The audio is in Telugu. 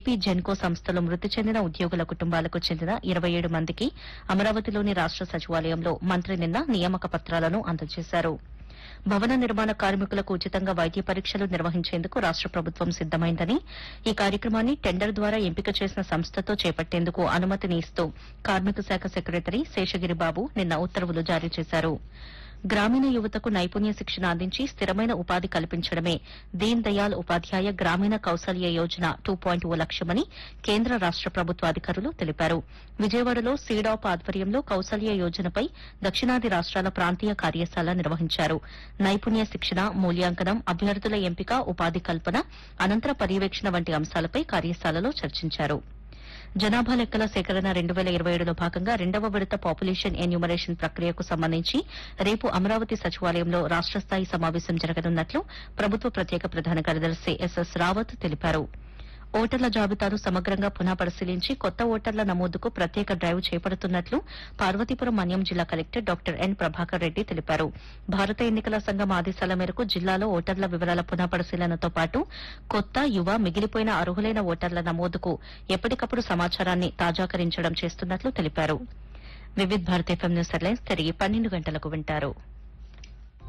పి జెన్కో సంస్థలో మృతి చెందిన ఉద్యోగుల కుటుంబాలకు చెందిన ఇరవై ఏడు మందికి అమరావతిలోని రాష్ట సచివాలయంలో మంత్రి నిన్న నియామక పత్రాలను అందజేశారు భవన నిర్మాణ కార్మికులకు ఉచితంగా వైద్య పరీక్షలు నిర్వహించేందుకు రాష్ట ప్రభుత్వం సిద్దమైందని ఈ కార్యక్రమాన్ని టెండర్ ద్వారా ఎంపిక చేసిన సంస్థతో చేపట్టేందుకు అనుమతిని ఇస్తూ కార్మిక శాఖ సెక్రటరీ శేషగిరి బాబు నిన్న ఉత్తర్వులు జారీ చేశారు గ్రామీణ యువతకు నైపుణ్య శిక్షణ అందించి స్థిరమైన ఉపాధి కల్పించడమే Deen Dayal Upadhyaya Grameen Kaushalya Yojana two point oh లక్ష్యమని కేంద్ర రాష్ట ప్రభుత్వ అధికారులు తెలిపారు విజయవాడలో సీడాప్ ఆధ్వర్యంలో కౌశల్య యోజనపై దక్షిణాది రాష్ట్రాల ప్రాంతీయ కార్యశాల నిర్వహించారు నైపుణ్య శిక్షణ మూల్యాంకనం అభ్యర్థుల ఎంపిక ఉపాధి కల్పన అనంతర పర్యవేక్షణ వంటి అంశాలపై కార్యశాలలో చర్చించారు జనాభా లెక్కల సేకరణ రెండు వేల ఇరవై ఏడులో భాగంగా రెండవ విడత పాపులేషన్ ఎన్యూమరేషన్ ప్రక్రియకు సంబంధించి రేపు అమరావతి సచివాలయంలో రాష్ట స్థాయి సమావేశం జరగనున్నట్లు ప్రభుత్వ ప్రత్యేక ప్రధాన కార్యదర్శి ఎస్ఎస్ రావత్ తెలిపారు ఓటర్ల జాబితాను సమగ్రంగా పునః పరిశీలించి కొత్త ఓటర్ల నమోదుకు ప్రత్యేక డ్రైవ్ చేపడుతున్నట్లు పార్వతీపురం మన్యం జిల్లా collector doctor N Prabhakar Reddy తెలిపారు భారత ఎన్నికల సంఘం ఆదేశాల మేరకు జిల్లాలో ఓటర్ల వివరాల పునః పరిశీలనతో పాటు కొత్త యువ మిగిలిపోయిన అర్హులైన ఓటర్ల నమోదుకు ఎప్పటికప్పుడు సమాచారాన్ని తాజాకరించడం చేస్తున్నట్లు తెలిపారు Vividh Bharat FM news headlines తిరిగి పన్నెండు గంటలకు వింటారు